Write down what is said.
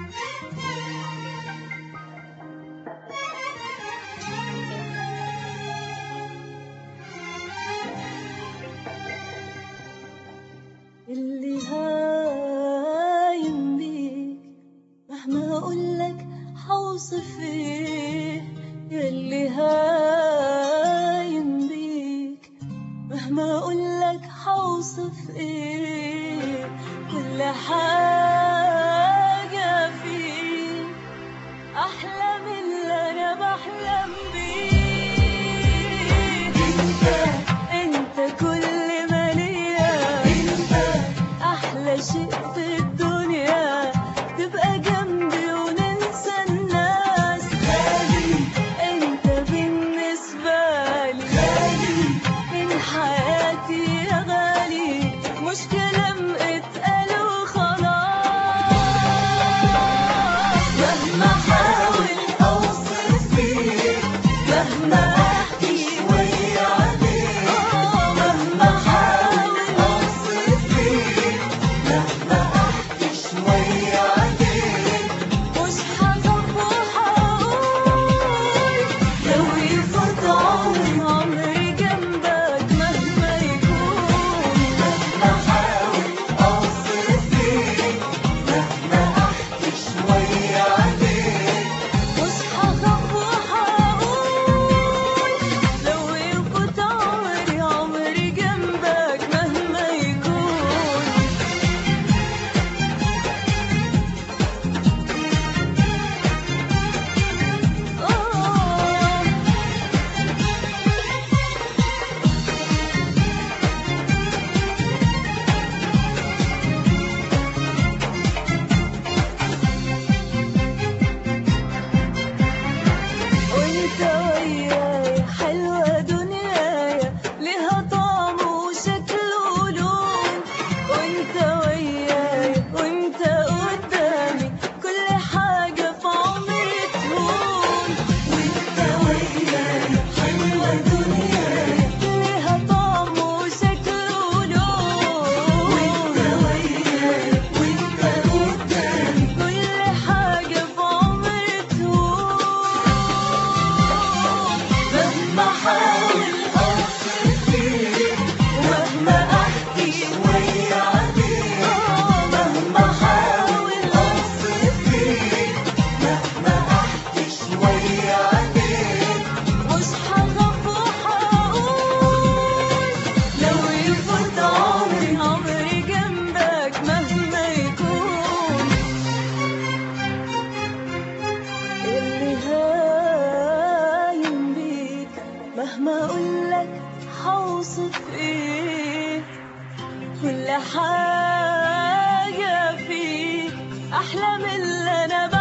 اللي هايم بيك مهما اقولك حوصف ايه ياللي هايم بيك مهما اقولك حوصف ايه كل حاجة فيك احلى من اللي انا بحلم بيه انت انت كل ما ليا احلى شيء في الدنيا تبقى جنبي وننسى الناس غالي انت بالنسبة لي غالي من حياتي يا غالي مش كلام اتقال وخلاص مهما احاول اوصف فيك مهما احكي شوية عليك مهما احاول اوصف فيك مهما احكي شوية عليك مش هخاف وهقول لو يفوت عمري عمري جنبك مهما يكون مهما احاول اوصف فيك مهما احكي شوية عليك مش هخاف وهقول لو يفوت عمري عمري جنبك مهما يكون آه وانت وياي حلوة دنيايا لها طعم وشكل ولون وانت وياي وانت قدامي كل حاجة في عمري تهون وانت وياي حلوة دنيايا لها طعم وشكل ولون وانت وياي وانت قدامي كل حاجة في عمري تهون مهما احاول اوصف فيك ومهما احكي شوية عليك مهما احاول اوصف فيك مهما احكي شوية عليك مش هخاف وهقول لو يفوت عمري عمري جنبك مهما يكون اللي هايم بيك مهما اقولك حوصف ايه كل حاجة فيك احلى من اللي انا